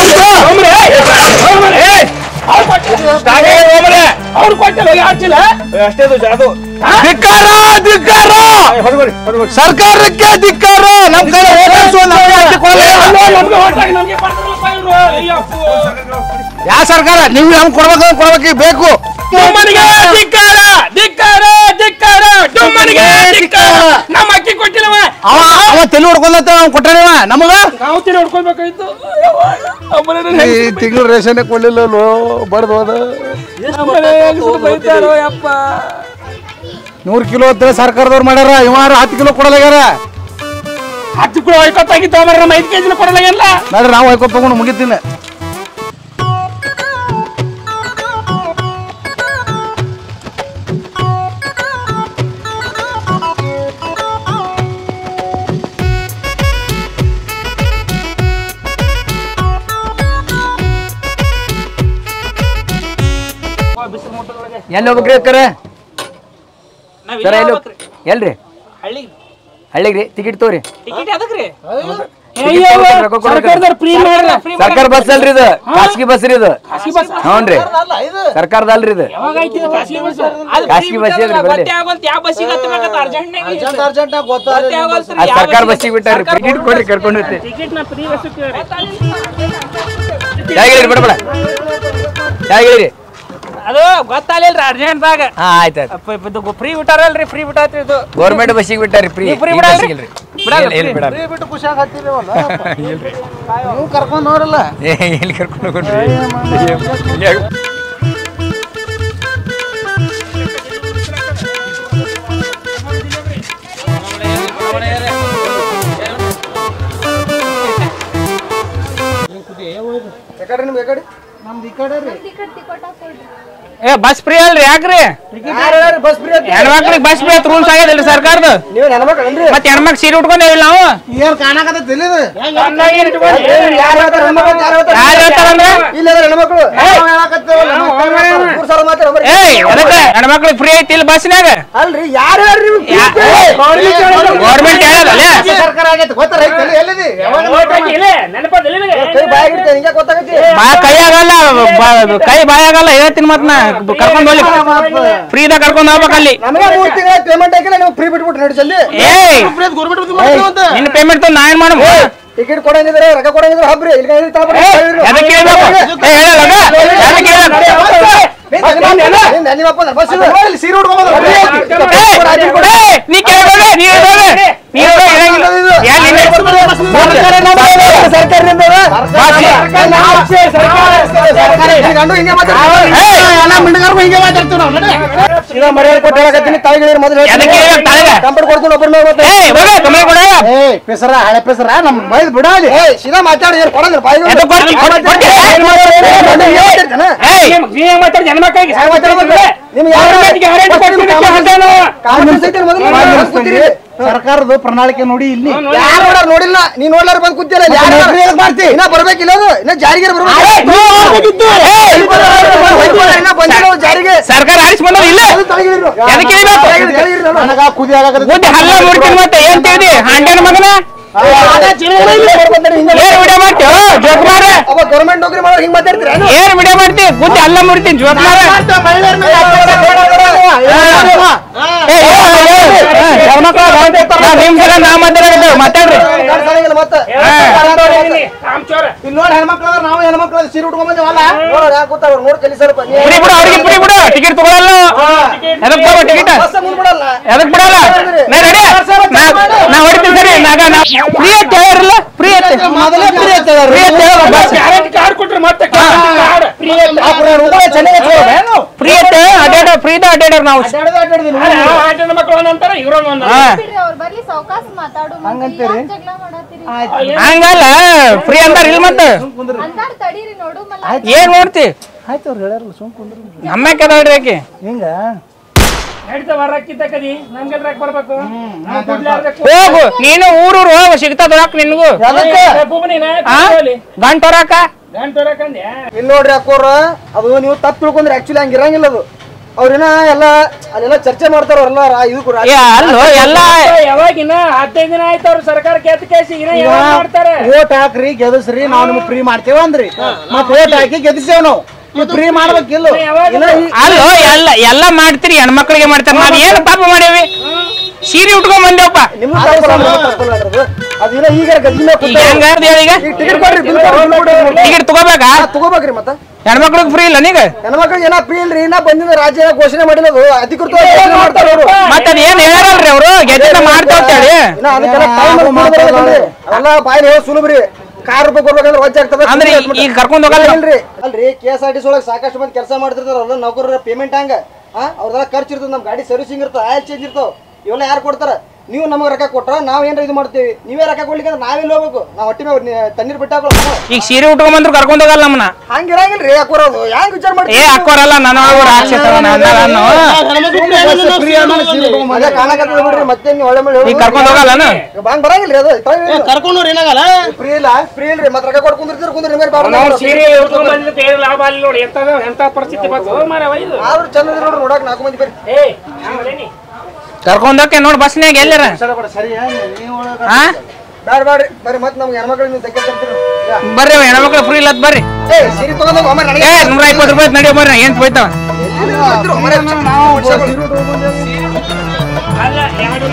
ಹೋಗ್ತು. ಏ, ಅಷ್ಟೇ ಅದು ಅದು ಧಿಕ್ಕಾರ ಧಿಕ್ಕಾರ ಏ, ಹೊರಡ್ರಿ, ಹೊರಡ್ರಿ. ಸರ್ಕಾರಕ್ಕೆ ಧಿಕ್ಕಾರ ನಮ್ ಕಡೆ ಓಟರ್ಸು ನಮ್ಗೆ ಹಂಚಿಕೊಳ್ಳಿ. ಯಾವ ಸರ್ಕಾರ ನೀವು ನಮ್ಗೆ ಕೊಡ್ಬೇಕು ಕೊಡ್ಬೇಕು ಬೇಕು ನಮ್ಮ ಅಕ್ಕಿ ಕೊಟ್ಟಿಲ್ಲವ ಅವ ಅವ ತಲೆ ಹೊಡ್ಕೊಂಡತ್ತ ಅವ್ನು ಕೊಟ್ಟಾನಿವ ನಮಗ ನಾವು ತಿಳಿ ಹೊಡ್ಕೊಳ್ಬೇಕಾಯ್ತು ಈ ತಿಂಗಳು ರೇಷನ್ ಕೊಡ್ಲಿಲ್ಲ ಬಡ್ದು ಹೋದ ಬೈತಾರೋ ಯಪ್ಪ ನೂರ್ ಕಿಲೋ ಅಂತ ಸರ್ಕಾರದವ್ರು ಮಾಡ್ಯಾರ ಇವಾರ ಹತ್ತು ಕಿಲೋ ಕೊಡಲಾಗ್ಯಾರ ಹತ್ತು ಕಿಲೋ ಐವತ್ತಾಗಿತ್ತು ಅಂದ್ರೆ ನಮ್ಮ ಐದು ಕೆಜಿನ ಕೊಡಲಾಗಿಲ್ಲ ನೋಡ್ರಿ ನಾವು ಹೊಯ್ಕೊತ್ ತಗೊಂಡು ಮುಗಿತೀನಿ ಎಲ್ಲಿ ಹೋಗ್ಬೇಕ್ರಿ ಅಕ್ಕರೆ ಸರ ಎಲ್ಲಿ ಹೋಗ್- ಎಲ್ರಿ ಹಳ್ಳಿ ಹಳ್ಳಿಗ್ರಿ ಟಿಕೆಟ್ ತಗೋರಿ ಟಿಕೆಟ್ ಅದಕ್ರಿ ಸರ್ಕಾರದವ್ರು ಫ್ರೀ ಮಾಡಲ್ಲ ಸರ್ಕಾರ ಬಸ್ ಅಲ್ರಿ ಇದು ಖಾಸಗಿ ಬಸ್ ರೀ ಇದು ಹ್ಞೂನ್ರಿ ಸರ್ಕಾರದ ಅಲ್ರಿ ಇದು ಖಾಸಗಿ ಬಸ್ ಇದ್ರಿ ಬರ್ಲಿ ಗೊತ್ತೇ ಆಗೋಲ್ತು ಯಾವ ಬಸ್ಸಿಗೆ ಹತ್ತಬೇಕಂತ ಅರ್ಜೆಂಟ್ ಆ ಸರ್ಕಾರ ಬಸ್ಸಿಗೆ ಬಿಟ್ಟಾರ್ರಿ ಟಿಕೆಟ್ ಕೊಡ್ರಿ ಕರ್ಕೊಂಡು ಹೋಗ್ತಿ ಟಿಕೆಟ್ ನ ಫ್ರೀ ಬಸ್ಸಕ್ಕೆ ಹೇಗಿರಿ ಬಿಡಬೇಡ ಹೇಗಿರಿ ಅದು ಗೊತ್ತಾಗಲಿಲ್ರಿ ಅರ್ಜೆಂಟ್ದಾಗ ಹಾ ಆಯ್ತು ಆಯ್ತು ಇದು ಫ್ರೀ ಬಿಟ್ಟಾರಲ್ರಿ ಫ್ರೀ ಬಿಟ್ಟಾತ್ರಿ ಇದು ಗೌರ್ಮೆಂಟ್ ಬಸ್ಸಿಗೆ ಬಿಟ್ಟಾರಿ ಫ್ರೀ ನೀವು free ಬಿಡಲ್ರಿ? ಇಲ್ರಿ ಬಿಡಲ್ಲ, ಇಲ್ಲ, ಇಲ್ಲ, free. ಬಿಡಲ್ಲ. ನೀವು ಕರ್ಕೊಂಡು ಹೋರಲ್ಲ ಏ ಎಲ್ಲಿ ಕರ್ಕೊಂಡು ಹೋಗ್ರಿ ಟಿಕೆಟ್ ಟಿಕೋಟ ಕೊಡ್ರಿ ಏ ಬಸ್ ಫ್ರೀ ಅಲ್ರಿ ಯಾಕ್ರಿ ಹೆಣ್ಮಕ್ಳಿಗೆ ಬಸ್ ಫ್ರೀ ಅಂತ ರೂಲ್ಸ್ ಆಗ್ಯದಲ್ರಿ ಸರ್ಕಾರದ ಮತ್ತೆ ಹೆಣ್ಮಕ್ ಸೀರೆ ಉಟ್ಕೊಂಡೇವಿಲ್ಲ ನಾವು ಏನ್ ಕಾಣಕತ್ತ ಯಾರು ಹೇಳ್ತಾರಂದ್ರ ಏಯ್ ಅದಕ್ಕೆ ಹೆಣ್ಮಕ್ಳಿಗೆ ಫ್ರೀ ಐತಿ ಇಲ್ಲಿ ಬಸ್ನ್ಯಾಗ ಅಲ್ರಿ ಯಾರು ಗೌರ್ಮೆಂಟ್ ಹೇಳಲ್ಲ ಬಾ ಕೈ ಆಗಲ್ಲ ಬಾ- ಕೈ ಬಾಯ್ ಆಗಲ್ಲ ಹೇಳ್ತೀನಿ ಮತ್ ನಾ ಕರ್ಕೊಂಡ್ ಹೋಗ್ಲಿ ಫ್ರೀದಾಗ ಕರ್ಕೊಂಡ್ ಹೋಗ್ಬೇಕು ಅಲ್ಲಿ ನಮಗೆ ಮೂರ್ ತಿಂಗಳ ಪೇಮೆಂಟ್ ಆಗಿಲ್ಲ ನೀವು ಫ್ರೀ ಬಿಟ್ಬಿಟ್ಟು ನೋಡಿ ಜಲ್ದಿ ಏಯ್ ನಿನ್ನ ಪೇಮೆಂಟ್ ತಂದು ನಾ ಏನ್ ಮಾಡ ಟಿಕೆಟ್ ಕೊಡಂಗಿದ್ರೆ ರೊಕ್ಕ ಕೊಡಂಗಿದ್ರೆ ಹಬ್ರಿ ಇಲ್ಲಿ ಎದಕ್ಕೆ ಕೇಳ್ಬೇಕು ಏ ಹೇಳಲ್ಲ ಎದಕ್ಕೆ ಕೇಳ್ಬೇಕು ಸೀರೆ ಉಟ್ಕೊಂಡ್ ನೀ ಕೇಳ್ಬೇಡ ನೀ ಹೇಳ್ಬೇಡ ನೀ ಹೇಳ್ಬೇಡ ಇರಂಗಿಲ್ಲ. ಯಾರ್ ನೀನ್ ಗಂಡು ಹಿಂಗೆ ಮಾತಾಡ್ತೀವಿ ಮರ್ಯಾದೆ ಕೊಟ್ಟು ಹೇಳಕತ್ತೀನಿ ತಾಯಿಗಳಿಗೆ ಮೊದಲು ಎದಕ್ಕೆ ಹೇಳ್ಬೇಕು ತಾಯಿಗೆ? ಕಂಪೌಂಡ್ ಕೊಡ್ತೀನಿ ಒಬ್ಬರ ಮೇಲೆ ಮತ್ತೆ ಏಯ್ ಹೋಗ ಕಮ್ಮಿ ಕೊಡ ಏ ಪೆಸರ ಹಳೆ ಪೆಸರ ನಮ್ ಬೈದ್ ಬಿಡಾಲಿ ಏ ಸೀದಾ ಮಾತಾಡಿ ಏನು ಕೊಡಂದ್ರ ಬಾಯಿ ಎದಕ್ ಕೊಡ್ತಿ? ಕೊಡ್- ಕೊಡ್ತೀಯ? ಏಯ್ ನೀ ಮಾತಾಡಿ ಜನ ಮಕ್ಕಳಿಗೆ ನಿಮ್ಗೆ ಸರ್ಕಾರದ ಪ್ರಣಾಳಿಕೆ ನೋಡಿ ಇಲ್ಲಿ ಯಾರು ನೋಡಾರ ನೋಡಿಲ್ಲ ನೀ ನೋಡ್ಲಾರ ಬಂದ್ ಕೂತಿಲ್ಲ ಯಾರು ಮಾಡ್ತಿ ಇನ್ನ ಬರ್ಬೇಕಿಲ್ಲ ಅದು ಇನ್ನ ಜಾರಿಗೆ ಇನ್ನ ಬಂದಿಲ್ಲ ಅದು ಜಾರಿಗೆ ಸರ್ಕಾರ ಆರಿಸ್ಕೊಂಡಲ್ಲ ಇಲ್ಲ ಎದಕ್ಕೆ ಇಳಿಬೇಕು? ನನಗ ಕುದಿ ಬುದ್ಧಿ ಹಲ್ಲ ಮುಡ್ತೀನಿ ಮತ್ತೆ ಏನ್ ತಿಳಿದಿ ಹಾಂಡ್ಯಾನ ಮಗನ ಏನ್ ವಿಡಿಯೋ ಮಾಡ್ತೀವ ಜೋಕ್ ಮಾರ ಅವ ಗೌರ್ಮೆಂಟ್ ನೌಕರಿ ಮಾಡೋ ಹಿಂಗ್ ಮಾತಾಡ್ತೀರ ಏನ್ ವಿಡಿಯೋ ಮಾಡ್ತಿ ಬುದ್ಧಿ ಹಲ್ಲ ಮುಡ್ತೀನಿ ಜೋಕ್ ಮಾರ ನಿಮ್ ಸಲ ನಾ ಮಾತಾಡೋದು ಮಾತಾಡ್ರಿ ಮತ್ತೆ ರಾಮಚೋರ ಇಲ್ಲಿ ನೋಡಿ ಹೆಣ್ಮಕ್ಳು ಅದಾರ, ನಾವು ಹೆಣ್ಮಕ್ಳು ಅದಾರ, ಸೀರೆ ಉಟ್ಕೊಂಡ್ ಬಂದೇವಲ್ಲ ನೋಡ್ ಯಾಕೆ ಕೂತಾವ್ರು ನೋಡ್ ಕಲಿಸಾರಪ್ಪ ಫ್ರೀ ಬಿಡು ಅವ್ರಿಗೆ ಫ್ರೀ ಬಿಡು ಟಿಕೆಟ್ ತಗೊಳಲ್ಲ ಎದಕ್ ತಗೋ ಟಿಕೆಟ್ ಬಸ್ ಮುಂದ್ ಬಿಡಲ್ಲ ಎದಕ್ ಬಿಡಲ್ಲ ನಾ ರೆಡಿ ನಾ ಹೊಡಿತೀನಿ ಸರಿ ನಾಗ ನಾ ಫ್ರೀ ಅಂತ ಹೇಳಿರಲ್ಲ ಫ್ರೀ ಅಂತ ಮೊದಲೇ ಫ್ರೀ ಅಂತ ಫ್ರೀ ಅಂತ ಹೇಳೋ ಬಸ್ ಗ್ಯಾರಂಟಿ ಕಾರ್ಡ್ ಕೊಟ್ರೆ ಮತ್ತೆ ಕಾರ್ಡ್ ಫ್ರೀ ಫ್ರೀ ಅಂತ ಅಡ್ಡಾಡ ಫ್ರೀದ ಅಡ್ಡಾಡ್ಯಾರ ನಾವು ಆಟದ ಮಕ್ಕಳು ಅಂತಾರ ಇವ್ರ ಹಾ ಬಿಡ್ರಿ ಅವ್ರ ಬರ್ಲಿ ಸಾವಕಾಶ ಮಾತಾಡು ಮಂದಿ ಯಾಕ್ ಜಗಳ ಮಾಡತ್ತೀರಿ ಹಂಗಲ್ಲ ಫ್ರೀ ಅಂತಾರ ಇಲ್ಲ ಮತ್ತೆ ಅಂದಾರ ತಡೀರಿ ನೋಡು ಮಲ್ಲ ಏನ್ ನೋಡ್ತಿ ಆಯ್ತು ಅವ್ರು ಹೇಳ್ಯಾರಲ್ಲ ಸುಮ್ ಕುಂದ್ರು ನಮ್ಮೆ ಕದಾಳ್ರಿ ಆಕಿ ಹಿಂಗ ನಡೀತಾವ ರಕ್ಕಿತ ಕದಿ ನಮ್ಗೆ ರೊಕ್ಕ ಬರ್ಬೇಕು ನಾವು ದುಡ್ಲಾರ್ದಕ್ಕೆ ಹೋಗು ನೀನು ಊರೂರು ಹೋಗು ಸಿಗ್ತದ ರೊಕ್ಕ ನಿನ್ಗೂ ಆ ಗಂಟ ಹೊರಕ ಗಂಟೆ ಇಲ್ಲಿ ನೋಡ್ರಿ ಅಕ್ಕೋರ ಅದು ನೀವು ತಪ್ಪು ತಿಳ್ಕೊಂಡ್ರೆ ಆಕ್ಚುಲಿ ಹಂಗ ಇರಂಗಿಲ್ಲ ಅದು ಅವ್ರೇನ ಎಲ್ಲ ಅಲ್ಲೆಲ್ಲ ಚರ್ಚೆ ಮಾಡ್ತಾರ ಅವ್ರೆಲ್ಲ ರಾ- ಇದು ಕೂಡ ಏ ಅಲ್ಲೋ ಎಲ್ಲ ಯಾವಾಗಿನ ಹದಿನೈದು ದಿನ ಆಯ್ತು ಅವ್ರು ಸರ್ಕಾರ ಕೆತ್ತ ಕೇಸಿ ಇನ್ನ ಯಾವಾಗ ಮಾಡ್ತಾರೆ ಓಟ್ ಹಾಕ್ರಿ ಗೆದಸ್ರಿ ನಾವು ನಿಮ್ಗೆ ಫ್ರೀ ಮಾಡ್ತೇವ ಅಂದ್ರಿ ಮತ್ ಓಟ್ ಹಾಕಿ ಗೆದಿಸೇವ್ ನಾವು ಫ್ರೀ ಮಾಡ್ಬೇಕಿಲ್ಲ ಇನ್ನ ಈ- ಅಲ್ಲೋ ಎಲ್ಲ ಎಲ್ಲ ಮಾಡ್ತೀರಿ ಹೆಣ್ಮಕ್ಳಿಗೆ ಮಾಡ್ತಾರ ನಾವ್ ಏನು ಪಾಪ ಮಾಡೇವಿ ಸೀರೆ ಉಟ್ಕೊಂಡ್ ಬಂದೇವಪ್ಪ ನಿಮ್ಗೂ ತಪ್ಪಲ್ಲ, ನಮ್ಗೂ ತಪ್ಪಲ್ಲ ಅದ್ರದ್ದು. ಅದು ಇನ್ನ ಈಗ ಗದ್ದಿನ ಈಗ ಹೆಂಗಾರ್ದು ಹೇಳಿ ಈಗ ಈಗ ಟಿಕೆಟ್ ಕೊಡ್ರಿ ಬಿಲ್ ಕೊಡ್ರಿ ಟಿಕೆಟ್ ತಗೋಬೇಕಾ ತಗೋಬೇಕ್ರಿ ಮತ್ತ ಹೆಣ್ಮಕ್ಳಿಗೆ ಫ್ರೀ ಇಲ್ಲ ನೀಗ ಹೆಣ್ಮಕ್ಳಿಗೆ ಏನ ಫ್ರೀ ಇಲ್ರಿ ಇನ್ನ ಬಂದಿನ ರಾಜ್ಯ ಘೋಷಣೆ ಮಾಡಿಲ್ಲ ಅದು ಅಧಿಕೃತವಾಗಿ ಘೋಷಣೆ ಮಾಡ್ತಾರ ಅವರು ಮತ್ತ ಅದ್ ಏನ್ ಹೇಳಲ್ರಿ ಅವ್ರು ಗೆದ್ದಿನ ಮಾಡ್ತಾವ ಅಂತೇಳಿ ಇನ್ನ ಅದಕ್ಕೆಲ್ಲ time ಅಲ್ಲಿ ಮಾತಾಡೋದ್ರಿ. ಅವೆಲ್ಲ ಬಾಯಿ ಹೇಳೋ ಸುಲಭ್ರಿ ಕಾರ್ ರೂಪಾಯಿ ಕೊಡ್ಬೇಕಂದ್ರೆ ವಜ್ಜೆ ಆಗ್ತದೆ ಅಂದ್ರೆ ಈಗ- ಈಗ ಕರ್ಕೊಂಡ್ ಹೋಗಲ್ಲ ಇಲ್ರಿ ಅಲ್ರಿ K S R T C ಒಳಗೆ ಸಾಕಷ್ಟು ಮಂದಿ ಕೆಲಸ ಮಾಡ್ತಿರ್ತಾರಲ್ಲ ನೌಕರರ ಪೇಮೆಂಟ್ ಹಂಗ ಆ ಅವ್ರದೆಲ್ಲ ಖರ್ಚು ಇರ್ತದೆ ನಮ್ಮ ಗಾಡಿ ಸರ್ವಿಸಿಂಗ್ ಇರ್ತದೆ ಆಯಿಲ್ ಚೇಂಜ್ ಇರ್ತಾವ ಇವೆಲ್ಲ ಯಾರು ಕೊಡ್ತಾರ ನೀವು ನಮಗೆ ರೊಕ್ಕ ಕೊಟ್ರ ನಾವ್ ಏನ್ರ ಇದು ಮಾಡ್ತೀವಿ ನೀವೇ ರೊಕ್ಕ ಕೊಡ್ಲಿಕ್ಕೆ ಅಂದ್ರೆ ನಾವೆಲ್ಲಿ ಹೋಗ್ಬೇಕು ನಾವು ಹೊಟ್ಟಿ ಮೇಲೆ ತಣ್ಣೀರ್ ಬಿಟ್ಟು ಹಾಕೊಳ್ಳೋಣ ಈಗ ಸೀರೆ ಉಟ್ಕೊಂಡ್ ಬಂದ್ರು ಕರ್ಕೊಂಡ್ ಹೋಗಲ್ಲ ನಮ್ಮನ್ನ ಹಂಗಿರಂಗಿಲ್ರಿ ಹಾಕೋರೋದು ಹೆಂಗ್ ವಿಚಾರ ಏ ಮಾಡ್ತೀವಿ ಹಾಕೋರಲ್ಲ ನಾನು ರಾಕ್ಷಸ ಅದೇ ಕಾಣಕತ್ತದ ಬಿಡ್ರಿ ಮತ್ತೆ ನೀವು ಒಳ್ಳೆ ಮೇಲೆ ಈಗ ಕರ್ಕೊಂಡ್ ಹೋಗಲ್ಲನ ಹಂಗ್ ಬರಂಗಿಲ್ರಿ ಅದು ಕರ್ಕೊಂಡ್ರಿ ಏನಾಗಲ್ಲ ಫ್ರೀ ಇಲ್ಲ ಫ್ರೀ ಇಲ್ರಿ ಮತ್ತೆ ರೊಕ್ಕ ಕೊಟ್ಟು ಕುಂದಿರ್ತೀರಿ ಕುಂದ್ರಿ ಮೇಲೆ ನಾವು ಸೀರೆ ಉಟ್ಕೊಂಡ್ ಬಂದಿದ್ದು ಏನು ಲಾಭ ಅಲ್ಲಿ ನೋಡಿ ಎಂತ ಎಂತ ಪರಿಸ್ಥಿತಿ ಬಂತು ಮಾರ ಇದು ಆದ್ರೂ ಚಂದ ಇದ್ರಿ ನೋಡ್ರಿ ನೋಡಕ್ ನಾಲ್ಕು ಮಂದಿ ಬರ್ರಿ ಏ ಆಮೇಲೆ ಕರ್ಕೊಂಡೋಕೆ ನೋಡ್ ಬಸ್ನ್ಯಾಗ ಎಲ್ಲಾರ ಸರಿ ಹಾ ಬ್ಯಾಡ ಬ್ಯಾಡ್ರಿ ಬರ್ರಿ ಮತ್ತೆ ನಮ್ಗೆ ಹೆಣ್ಮಕ್ಳು ನೀವು ತೆಗೆ ತರ್ತೀರಿ ಯಾ. ಬರ್ರಿ ಹೆಣ್ಮಕ್ಳು ಫ್ರೀ ಇಲ್ಲತ್ ಬರ್ರಿ ಏ ಸೀರೆ ತಗೊಂಡೋಗ ಒಮ್ಮೆ ನನಗೆ ಏ ನೂರ ಇಪ್ಪತ್ತು ರೂಪಾಯಿ ನಡಿಯೋ ಬರ್ರಿ ಏನ್ ಹೋಯ್ತಾವ ಬರ್ತೀರಿ, ಒಮ್ಮೆ ನಾವು ಸೀರೆ ಉಟ್ಕೊಂಡ್ ಬಂದೇವಿ. ಅಲ್ಲ ಎರಡು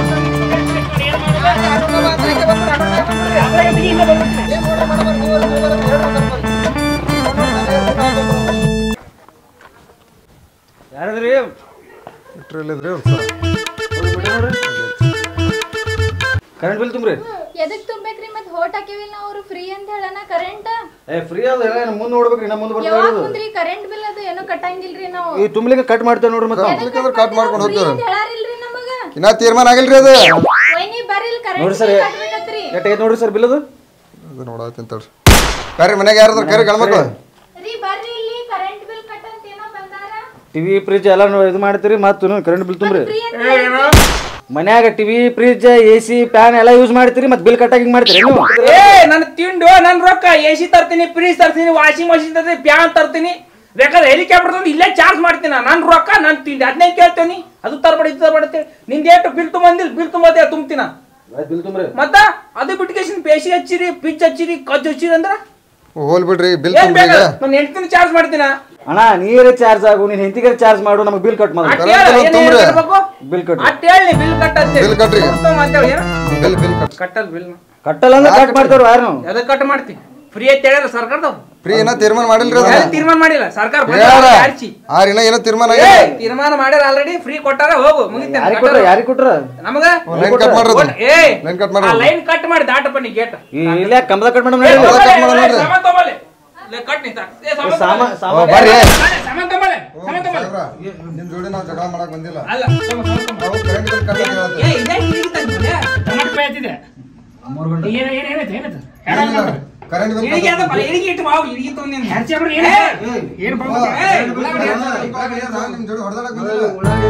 ಕರೆಂಟ್ ಬಿಲ್ ತುಂಬ್ರಿ ಎದಕ್ ತುಂಬೇಕ್ರಿ ಮತ್ ಹೋಟ್ ಹಾಕಿವಿಲ್ಲ ಅವ್ರು ಫ್ರೀ ಅಂತ ಹೇಳನ ಕರೆಂಟ್ ಏ ಫ್ರೀ ಅದ ಎಲ್ಲ ಮುಂದೆ ನೋಡ್ಬೇಕ್ರಿ ನಾ ಮುಂದೆ ಯಾವಾಗ ಬರ್ತಾ ಕುಂದ್ರಿ ಕರೆಂಟ್ ಬಿಲ್ ಅದು ಏನೋ ಕಟ್ಟಂಗಿಲ್ರಿ ನಾವು ಈ ತುಂಬ್ಲಿಕ್ಕೆ ಕಟ್ ಮಾಡ್ತೇವೆ ನೋಡ್ರಿ ಮತ್ತೆ ಎದಕ್ ಕಟ್ ಮಾಡ್ಕೊಂಡು free ಹೋಗ್ತಾರೆ ಅಂತ ಹೇಳಾರಿಲ್ರಿ ನಮಗ ಇನ್ನ ತೀರ್ಮಾನ ಆಗಿಲ್ರಿ ಅದು ವೈನಿ ಬರ್ರಿಲ್ ಕರೆಂಟ್ ನೋಡ್ರಿ ಸರ್ ಬಿಲ್ ಕಟ್ಬೇಕತ್ರಿ ಎಷ್ಟಾಗೈತೆ ನೋಡ್ರಿ ಸರ್ ಬಿಲ್ ಅದು ಅದು ನೋಡತ್ತೀನಿ ತಡ್ರಿ ಕರ್ರಿ ಮನೆಗೆ ಯಾರಾದ್ರು ಕರಿ ಗಂಡ್ಮಕ್ಳು ರೀ ಬರ್ರಿ ಇಲ್ಲಿ ಕರೆಂಟ್ ಬಿಲ್ ಕಟ್ಟಂತ ಏನೋ ಬಂದಾರ ಟಿವಿ ಫ್ರಿಜ್ ಎಲ್ಲ ನಾವು ಇದು ಮಾಡ್ತೀರಿ ಮತ್ತು ಕರೆಂಟ್ ಬಿಲ್ ತುಂಬ್ರಿ ಫ್ರೀ ಅಂತ ಮನ್ಯಾಗ TV fridge A C fan ಎಲ್ಲ ಯೂಸ್ ಮಾಡ್ತೀರಿ ಮತ್ತೆ ಬಿಲ್ ಕಟ್ಟಾಗಿ ಮಾಡ್ತೀರಿ ನೀವು ಏ ನನ್ನ ತಿಂಡು ನನ್ ರೊಕ್ಕ ಎ ಸಿ ತರ್ತೀನಿ ಫ್ರಿಜ್ ತರ್ತೀನಿ ವಾಷಿಂಗ್ ಮಷಿನ್ ತರ್ತೀನಿ ಫ್ಯಾನ್ ತರ್ತೀನಿ ಬೇಕಾದ್ರೆ ಹೆಲಿಕಾಪ್ಟರ್ ತಂದು ಇಲ್ಲೇ ಚಾರ್ಜ್ ಮಾಡ್ತೀನಿ ನನ್ನ ರೊಕ್ಕ ನನ್ನ ತಿಂಡಿ ಅದನ್ನೇ ಕೇಳ್ತೇನಿ ಅದು ತರ್ಬೇಡ ಇದು ತರ್ಬೇಡ ಅಂತೇಳಿ ನಿಂದ ಎಷ್ಟು ಬಿಲ್ ತುಂಬಂದಿಲ್ಲ ಬಿಲ್ ತುಂಬತ್ತೆ ತುಂಬ್ತೀನ ಬಿಲ್ ತುಂಬ್ರಿ ಮತ್ತ ಅದು ಬಿಟ್ಕೇಶನ್ ಪೇಶಿ ಹಚ್ಚಿರಿ ಪಿಚ್ ಹಚ್ಚಿರಿ ಕಜ್ಜು ಹಚ್ಚಿರಿ ಅಂದ್ರ ಹೋಲ್ ಬಿಡ್ರಿ ಬಿಲ್ ಏನ್ ತುಂಬ್ರಿ ಈಗ ಬೇಕಾ ನಾನು ಹೆಂಡ್ತಿನ ಚಾರ್ಜ್ ಮಾಡ್ತೀನ ಅಣ್ಣ ನೀರೇ ಚಾರ್ಜ್ ಆಗು ನೀನ್ ಹೆಂಡತಿಗೆ ಚಾರ್ಜ್ ಮಾಡು ನಮಗೆ ಬಿಲ್ ಕಟ್ ಮಾಡು ಅಷ್ಟ್ ಕರೆಂಟ್ ಹೇಳು, ಬಿಲ್ ಏನ್ ತುಂಬ್ರಿ. ಹೇಳ್ಬೇಕು? ಬಿಲ್ ಕಟ್ ಅಷ್ಟ್ ಹೇಳಿ ಬಿಲ್ ಕಟ್ಟಂತೆ ಬಿಲ್ ಕಟ್ರಿ. ಅಂತೇಳಿ ಏನು? ಬಿಲ್ ಬಿಲ್ ಕಟ್ ಕಟ್ಟಲ್ ಬಿಲ್ ಕಟ್ಟಲ್ಲ ಅಂದ್ರೆ ಕಟ್ ಮಾಡ್ತೇವ್ರಿ ಯಾರು ನಾವು ಎದಕ್ ಕಟ್ ಮಾಡ್ತಿ ಫ್ರೀ ಐತೆ ಹೇಳ್ಯಾರ ಸರ್ಕಾರದವ್ರು ಫ್ರೀ ಏನೋ ತೀರ್ಮಾನ ಮಾಡಿಲ್ರಿ ಯಾರು ಅದನ್ನ ತೀರ್ಮಾನ ಮಾಡಿಲ್ಲ ಸರ್ಕಾರ ಯಾರ ಬಂದ ಆರ್ಚಿ ಆರ್ ಇನ್ನ ಏನೋ ತೀರ್ಮಾನ ಏ, ಆಗಿಲ್ಲ ತೀರ್ಮಾನ ಮಾಡ್ಯಾರ ಆಲ್ರೆಡಿ ಫ್ರೀ ಕೊಟ್ಟಾರ ಹೋಗು ಮುಗಿತ ಯಾರಿಗೆ ಕೊಟ್ರ ಯಾರಿಗೆ ಕೊಟ್ರ ನಮಗ ಲೈನ್ ಕಟ್ ಮಾಡ್ರಿ ಅದನ್ನ. ಏ ಲೈನ್ ಕಟ್ ಮಾಡ್ರಿ ಲೈನ್ ಕಟ್ ಮಾಡಿ ದಾಟಪ್ಪ ನೀ ಗೇಟ್ ಇಲ್ಲೇ ಕಂಬದ ಕಟ್ ಮಾಡಮ್ ಏ, ಕಟ್ ತಗೊಳ್ಳೆ, ಮಾಡು ನೋಡ್ರಿ. ಸಾಮಾನ್ ತಗೊಳ್ಳೆ. ಲೇ, ಕಟ್ ನೀ ತಾ. ಏ, ಸಾಮಾನ್ ಸಾಮ ತಗೊಳ್ಳೆ. ಸಾಮ ಓ, ಬರ್ರಿ ಸಾಮಾನ್ ತಗೊಳ್ಳೆ, ಸಾಮಾನ್ ತಗೊಳ್ಳೆ. ಸಾಹೇಬ್ರ, ನಿಮ್ ಜೋಡಿ ನಾವು ಜಗಳ ಮಾಡಕ್ ಬಂದಿಲ್ಲ ಅಲ್ಲ ಸಾಮಾನ್ ತಗೊಳ್ಳೆ. ನಾವು ಕರೆಂಟ್ ಬಿಲ್ ಕಟ್ಟಕ್ಕೆ ಹೇಳ್ತೀವಿ. ಏ, ಇದೇ ಹಿಡಿತಾ ಇದ್ದಿಲ್ಲ? ಟಮಾಟೆ ಕಾಯಿ ಹತ್ತಿದೆ ಏನ ಏನ ಏನಾಯ್ತು ಏನಾಯ್ತು ಏನಿಲ್ಲ, ಕರೆಂಟ್ ಬಿಲ್ ಇಳಿಗೆ ಕಟ್ಟಕ್ಕೆ ಅದಪ್ಪ, ಇಳಿಗೆ ಇಟ್ಟು ಮಾವು, ಇಳಿಗೆ ತೊಗೊಂಡಿನಿ. ಹೆರ್ಚಿ ಬಿಡ್ರಿ ಏನಾಯ್ತು ಏನು ಓ, ಬಂದ್ಬಿಟ್ಟು? ಏ, ಕರೆಂಟ್ ಬಿಲ್ ಉಳ್ಳಾಗಡ್ಡಿ ಕಟ್ಟಕ್ಕೆ ಹಾಕ್ತಾರೆ. ಹೇಳ್ತೀವಿ. ನಿಮ್ ಜೋಡಿ ಹೊಡೆದಾಡಕ್ ಬಂದಿಲ್ಲ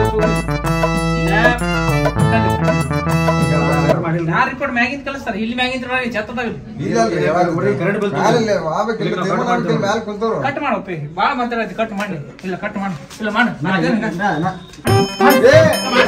ನಾ ರಿಪೋರ್ಟ್ ಮ್ಯಾಗಿಂದ ಕಳಿಸ್ತಾರೆ ಇಲ್ಲಿ ಮ್ಯಾಗಿಂದ ನೋಡಿ ಚತ್ತದಾಗ ಇಲ್ಲ ಅಲ್ರಿ, ಯಾವಾಗ ಮ್ಯಾಲಿಲ್ಲ, ಆಗ್ಬೇಕಿಲ್ಲ, ತೀರ್ಮಾನ ಮಾಡ್ತೀನಿ, ಮ್ಯಾಲ್ ಕುಂತವ್ರು. ಕಟ್ ಮಾಡಪ್ಪಿ ಭಾಳ ಮಾತಾಡೈತಿ ಕಟ್ ಮಾಡಿ ಇಲ್ಲ ಕಟ್ ಮಾಡು ಇಲ್ಲ ಮಾಡು ಏ,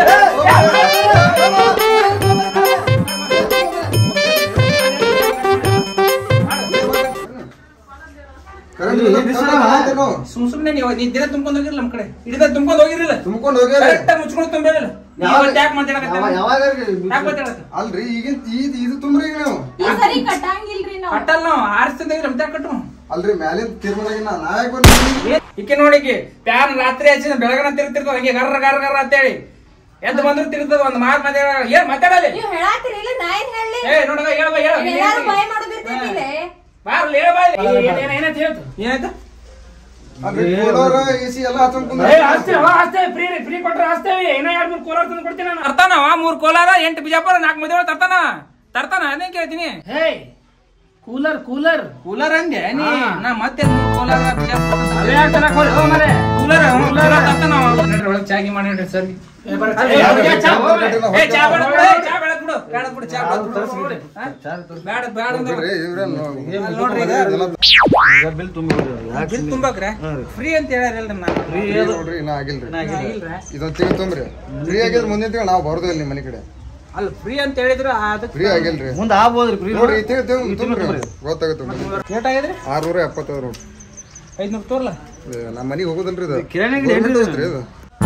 ಕರೆಂಟ್ ಬಿಲ್ ಕಟ್ಟಕ್ಕೆ ಹೇಳ್ತೀವಿ ನಾವು. ಸುಮ್ ಸುಮ್ನೆ ನೀವು ನೀ ದಿನ ತುಂಬ್ಕೊಂಡು ಹೋಗಿರಲ್ಲ ನಮ್ಮ ಕಡೆ ಹಿಡಿದ ತುಂಬ್ಕೊಂಡು ಹೋಗಿರಲಿಲ್ಲ ತುಂಬ್ಕೊಂಡ್ ಹೋಗ್ಯಾರಿ ಕರೆಕ್ಟ್ ಮುಚ್ಕೊಂಡು ತುಂಬಿರಲಿಲ್ಲ ಯಾಕೆ ಮಾತಾಡಕತ್ತೆ ಯಾವಾಗ ಯಾಕೆ ಮಾತಾಡತ್ತೆ ಅಲ್ರಿ ಈಗಿನ ಇದು ಇದು ತುಂಬ್ರಿ ಈಗ ನೀವು ಈ ಸರಿ ಕಟ್ಟಂಗಿಲ್ರಿ ನಾವು ಕಟ್ಟಲ್ಲ ನಾವು ಆರಿಸ್ತಿದ್ದೇವೆ ರಮ್ತಾ ಕಟ್ಟು ಅಲ್ರಿ ಮ್ಯಾಲಿನ ತೀರ್ಮಾನ ಆಗಿಲ್ಲ ನಾಯಕ್ ಬರ್ತೀನಿ ಈಕೆ ನೋಡಿಕೆ ಪ್ಯಾನ್ ರಾತ್ರಿ ಹಚ್ಚಿದ ಬೆಳಗನ ತಿರ್ತಿರ್ತದ ಹಂಗೆ ಗರ್ರ ಗರ್ರ ಗರ್ರ ಅಂತೇಳಿ ಎದ್ದು ಬಂದ್ರು ತಿರ್ತದ ಒಂದ್ ಮಾತ್ ಮಾತಾಡ ಏನ್ ಮಾತಾಡಲಿ ನೀವು ಹೇಳಾತಿರಿ ಇಲ್ಲ ನಾ ಏನ್ ಹೇಳಿ ಏ ನೋಡಗ ಹೇಳ ಹೇಳ ಎಲ್ಲಾರು ಬಾಯ್ ಮಾಡೋದಿರ್ತೈತಿಲೆ ಬಾರ್ಲಿ ಹೇಳ ಬಾಯ್ಲಿ ಏನ್- ಏನ್- ಏನಾಯ್ತು ಹೇಳ್ತು ಏನಾಯ್ತು ಅಲ್ರಿ ಕೂಲರ್ ಎಸಿ ಎಲ್ಲ ಹಚ್ಕೊಂಡ್ ಕುಂದ್ರಿ. ಏ ಹಚ್ತೇವೆ ಹೋ, ಹಚ್ತೇವೆ ಫ್ರೀ ಫ್ರೀ ಕೊಟ್ರೆ ಹಚ್ತೇವೆ ಇನ್ನೂ ಎರಡು ಮೂರು ಕೋಲಾರ ತಂದು ಕೊಡ್ತೀನಿ ನಾನು ತರ್ತಾನವ ಮೂರ್ ಕೋಲಾರ ಎಂಟು ಬಿಜಾಪುರ ನಾಲ್ಕು ಮದುವೆ ತರ್ತಾನ ತರ್ತಾನ ಅದೇ ಕೇಳ್ತೀನಿ ಹೇ ಕೂಲರ್ ಕೂಲರ್ ಕೂಲರ್ ಹಂಗೆ ನೀ ನಾ ಮತ್ತೆ ಮೂರ್ ಕೋಲಾರ ಬಿಜಾಪುರ ಅಂತ ಅವೇ ಯಾಕೆ ತರಕ್ ಹೋಗ್ಲಿ? ಹೋ ಮಾರ್ರೆ. ಕೂಲರ್ ಕೂಲರ್ ತರ್ತಾನ ಅವ. ನಡ್ರಿ ಒಳಗ್ ಚಾಗಿ ಮಾಡಿ ನಡ್ರಿ ಸರ್ ಏ, ಬರ್ರಿ, ಏ, ಅವ್ರಿಗೆ ಚಾ ಹೋಗ್ರಿ. ಏ ಚಾ ಬೇಡ ಬಿಡು, ಏ, ಚಾ ಬೇಡ ಬಿಡು ಬೇಡ ಬಿಡು ಚಾ ಬೇಡ ಬಿಡು. ಹಾ? ಬೇಡ ಬೇಡ ಅಂದ್ರೆ ಬಿಡ್ರಿ, ಇವ್ರೇನ್ ನೋ- ಅಲ್ಲಿ ನೋಡ್ರಿ ಈಗ ಇದೆಲ್ಲ ಬಿಲ್ ತುಂಬಿಡ್ರಿ ಬಿಲ್ ತುಂಬಾಕ್ರೆ ಫ್ರೀ ಅಂತ ಹೇಳ್ಯಾರಲ್ರಿ ನಾನು ಫ್ರೀ ನೋಡ್ರಿ ಇನ್ನ ಆಗಿಲ್ರಿ ಇಲ್ರ ಇದೊಂದ್ ತಿಂಗಳು ತುಂಬ್ರಿ ಫ್ರೀ ಆಗಿದ್ರೆ ಮುಂದಿನ ತಿಂಗಳು ನಾವು ಬರೋದು ಇಲ್ಲಿ ನಿಮ್ ಮನೆ ಕಡೆ ಅಲ್ಲ ಫ್ರೀ ಅಂತ ಹೇಳಿದ್ರು ಅದಕ್ಕೆ ಫ್ರೀ ಆಗಿಲ್ರಿ ಮುಂದೆ ಆಗ್ಬೋದ್ರಿ ಫ್ರೀ ನೋಡ್ರಿ ಈ ತಿಂಗಳು ತಿಂಗಳು ತುಂಬ್ರಿ ಗೊತ್ತಾಗುತ್ತೆ ಏಟ್ ಆಗಿದ್ರಿ ಆರ್ನೂರ ಎಪ್ಪತ್ತೈದು ನೋಡ್ರಿ ಐದ್ನೂರು ತೋರ್ಲ ಇದು ನಮ್ಮ ಮನೆಗೆ ಹೋಗೋದಲ್ರಿ ಇದು ಕಿರಾಣಿ ಅಂಗಡಿ Government ಏನ್ರಿ ಐತ್ರಿ ಇದು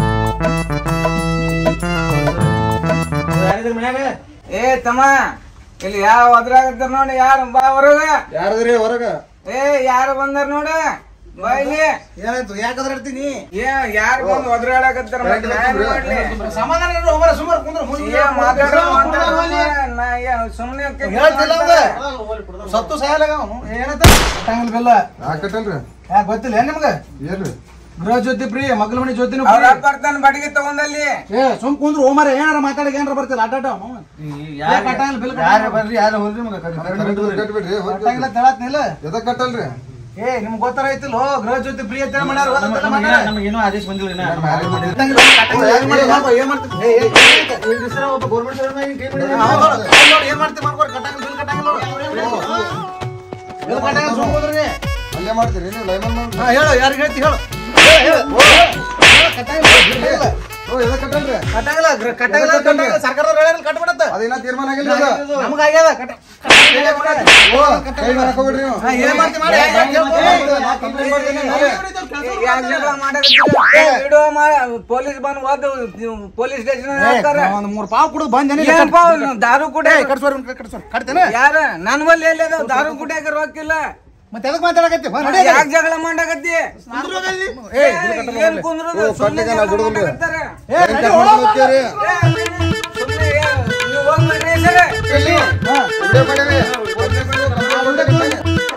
ಯಾರಿದ್ರ ಮನ್ಯಾಗ ಏ ತಮ್ಮ ಇಲ್ಲಿ ಯಾವ ಒದ್ರಾಗತ್ತಾರ ನೋಡಿ ಯಾರು ಬಾ ಹೊರಗ ಯಾರದ್ರಿ ಹೊರಗ ಏ ಯಾರು ಬಂದಾರ ನೋಡ ಬಾ ಇಲ್ಲಿ ಏನಾಯ್ತು ಯಾಕಂದ್ರೆ ಇರ್ತೀನಿ ಏ ಯಾರು ಬಂದ್ ಒದ್ರಾಡಕತ್ತಾರ ಮತ್ತೆ ನಾ ಏನ್ ಮಾಡ್ಲಿ? ಸಮಾಧಾನ ಇರು, ಹೋಗ್ಬಾರ, ಸುಮಾರು ಕುಂದ್ರು, ಮುಂದೆ ಏ ಮಾತಾಡೋ ಮಾತಾಡೋ ಹೇಳ್ತಿಲ್ಲ ನಾ ಏನ್ ಸುಮ್ನೆ ಅವ್ನು. ಸತ್ತು ಸಾಯಲಾಗ ಅವನು ಏನಂತ ಕಟ್ಟಂಗಿಲ್ಲ ಬಿಲ್ಲ ಯಾಕೆ ಕಟ್ಟಲ್ರಿ ಯಾಕೆ ಗೊತ್ತಿಲ್ಲ ಏನ್ ನಿಮ್ಗೆ ಏನ್ರಿ ಗೃಹ ಜ್ಯೋತಿ ಪ್ರಿಯ ಮಗಳ ಮನೆ ಜ್ಯೋತಿನೂ ಅವ್ರ free. ಬರ್ತಾನ ಬಡಿಗೆ ತಗೊಂಡಲ್ಲಿ ಏ ಸುಮ್ ಕುಂದ್ರು ಓಮರ ಏನಾರ ಮಾತಾಡಕ್ ಏನಾರ ಬರ್ತಿಲ್ಲ ಆಟಾಟ ಕಟ್ಟಂಗಿಲ್ಲ ಬಿಲ್ ಯಾರ ಬರ್ರಿ ಯಾರ ಹೋಗ್ರಿ ಮಗ ಕರೆಂಟ್ ಬಿಲ್ ಕಟ್ಬಿಡ್ರಿ ಹೋಗ್ರಿ. ಕಟ್ಟಂಗಿಲ್ಲ ತೆಳತ್ನಿಲ್ಲ ಎದಕ್ ಕಟ್ಟಲ್ರಿ ಏ ನಿಮ್ಗೆ ಗೊತ್ತಾರ ಐತಿಲ್ಲ ಗೃಹ ಜ್ಯೋತಿ ಪ್ರಿಯ ಅಂತ ಮಾಡ್ಯಾರ ಓದತ್ತಲ್ಲ ಮಾಡ್ಯಾರ. ನಮಗೇನೋ ಆದೇಶ ಬಂದಿಲ್ಲ ಇನ್ನ. ಕಟ್ಟಂಗಿಲ್ಲ, ಕಟ್ಟಂಗಿಲ್ಲ, ಏನ್ ಮಾಡಿ ಮಾಡ್ಕೊ, ಏನ್ ಮಾಡ್ತಿ? ಏ, ಏ, ಏ, ಏ, ಈ ದಿವ್ಸ ಒಬ್ಬ government servant ಆಗಿ ಕೈ ಬಿಡಿದ್ರೆ ಹೌದು, ಹೌದು, ಹೌದು, ಏನ್ ಮಾಡ್ತಿ ಮಾಡ್ಕೊರಿ, ಕಟ್ಟಂಗಿಲ್ಲ, ಬಿಲ್ ಕಟ್ಟಂಗಿಲ್ಲ ನೋಡು. ಬಿಲ್ ಕಟ್ಟಂಗಿಲ್ಲ, ಸುಮ್ನೆ ಕೂದ್ರಿ. ಅಲ್ಲೇ ಮಾಡ್ತೀರಿ ನೀವು ಲೈಮನ್ ಹಾ, ಹೇಳು ಯಾರಿಗೆ ಹೇಳ್ತಿ ಹೇಳು ಹೇಳು, ಹೇಳು. ಓ, ಹೇಳು, ಕಟ್ಟಂಗಿಲ್ಲ, ಬಿಲ್ ಇಲ್ಲ. ಓ ಎದಕ್ ಕಟ್ಟಲ್ರಿ ಕಟ್ಟಂಗಿಲ್ಲ ಗ್ರ- ಕಟ್ಟಂಗಿಲ್ಲ ಕಟ್ಟಂಗಿಲ್ಲ ಸರ್ಕಾರದವ್ರು ಹೇಳ್ಯಾರ ಕಟ್ಬಿಡತ್ತ ಅದೇನ ತೀರ್ಮಾನ ಆಗಿಲ್ಲ ಅದು. ನಮ್ಗೆ ಆಗ್ಯದ ಕಟ್ಟ ಓ ಕೈ ಮಾಡಕ್ ಹೋಗ್ಬಿಡ್ರಿ ನೀವು ಹಾ, ಏನ್ ಮಾಡ್ತಿ ಮಾಡಿ ನಾ ಕಂಪ್ಲೇಂಟ್ ಮಾಡ್ತೀನಿ ಪೊಲೀಸ್ ಬಂದ್ ಹೋದ್ ಪೊಲೀಸ್ ಸ್ಟೇಷನ್ ಒಂದ್ ಮೂರ್ ಪಾವ್ ಕುಡಿದು ಬಂದೇನೆ ದಾರು ಕೂಡ ಕಟ್ಸೋರ್ ಕಟ್ಸೋರ್ ಕಟ್ತೇನೆ ಯಾರ ನನ್ ಬಲ್ಲಿ ಎಲ್ಲಿ ಅದಾವ ದಾರು ಕುಡಿಯಾಕ ರೊಕ್ಕಿಲ್ಲ ಮತ್ತೆ ಎದಕ್ ಮಾತಾಡಕತ್ತಿ ಬಾ, ನಡಿ. ಯಾಕೆ ಜಗಳ ಮಾಡಕತ್ತಿ ಏ, ಬಿಲ್ ಕಟ್ಟಲ್ಲ ಏನ್ ಕುಂದ್ರದು? ಓ, ಸುಮ್ನೆ ಕಟ್ಟಿಗೆ ನಾ ಜಗಳ ಬಿಡುದಿಲ್ಲ. ಮಾಡಕತ್ತಾರೆ. ಏ, ನಡಿ, ಹೋಗು, ಹೋಗು. ಹೋಗ್ತೀರಿ ಸುಮ್ನೆ ಏ- ನೀವು ಹೋಗ್ ಬರ್ರಿ ಸರ. ಎಲ್ಲಿ ವಿಡಿಯೋ ಮಾಡೀವಿ ಕಂಪ್ಲೇಂಟ್ ಕೊಟ್ಟೆ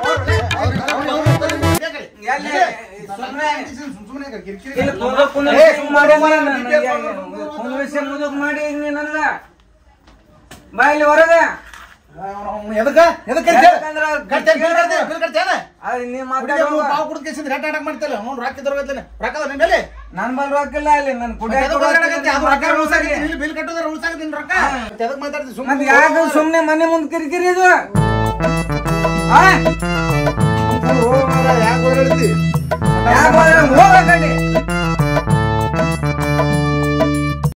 ಎಲ್ಲಿ? ಸುಮ್ನೆ ಸುಮ್ನೆ ಕಿರಿಕಿರಿ ಇಲ್ಲಿ ಕುಂದ್ರ ಕುಂದ್ರ ಏ, ಸುಮ್ನೆ ಮಾಡಿ ಕುಂದ್ರ ನನ್ನ- ಕುಂದ್ರ ನನ್ನ- ಕುಂದ್ರಿಸಿ ಮುದುಕ್ ಮಾಡಿ ನೀ ನನಗ ಬಾ ಇಲ್ಲಿ ಹೊರಗ ಎದಕ್ಕ ಎದಕ್ಕ ಅಂತ ಹೇಳು. ಯಾಕಂದ್ರ ಕಟ್ತೇನೆ, ಬಿಲ್ ಕಟ್ತೇನೆ, ಬಿಲ್ ಕಟ್ತೇನೆ. ಅದು ನೀ ಹುಡುಗ ಮಾತಾಡೋ ಮೂರ್ ಪಾವ್ ಕುಡಿದು ಕೇಸಿಂದ ರೇಟ್ ಆಡಕ್ ಮಾಡ್ತಿಲ್ಲ ಅವ್ನು ರೊಕ್ಕ ದೊರಕತ್ತೇನೆ ರೊಕ್ಕ ಅದ ನಿನ್ ಮೇಲೆ ನನ್ ಬಲ್ ರೊಕ್ಕಿಲ್ಲ ಅಲ್ಲಿ ನನ್ ಮತ್ತೆ ಎದಕ್ ಮಾತಾಡಕತ್ತಿ? ಅದು ರೊಕ್ಕ ರೂಲ್ಸ್ ಆಗೈತಿ, ಕುಡಿಯ ಇಲ್ಲಿ ಬಿಲ್ ಕಟ್ಟೋದ್ರ ರೂಲ್ಸ್ ಆಗೈತಿ ನಿನ್ ರೊಕ್ಕ ಮತ್ತೆ ಎದಕ್ ಮಾತಾಡ್ತಿ ಸುಮ್ನೆ ಮತ್ ಯಾಕ ಸುಮ್ನೆ ಮನೆ ಮುಂದ್ ಕಿರಿಕಿರಿ ಇದು ಆ? ಯಾಕೆ ಓಡಾಡ್ತಿ ಯಾಕ್ ಹೋದ್ರೆ ಹೋಗ್ ಆ ಕಡೆ.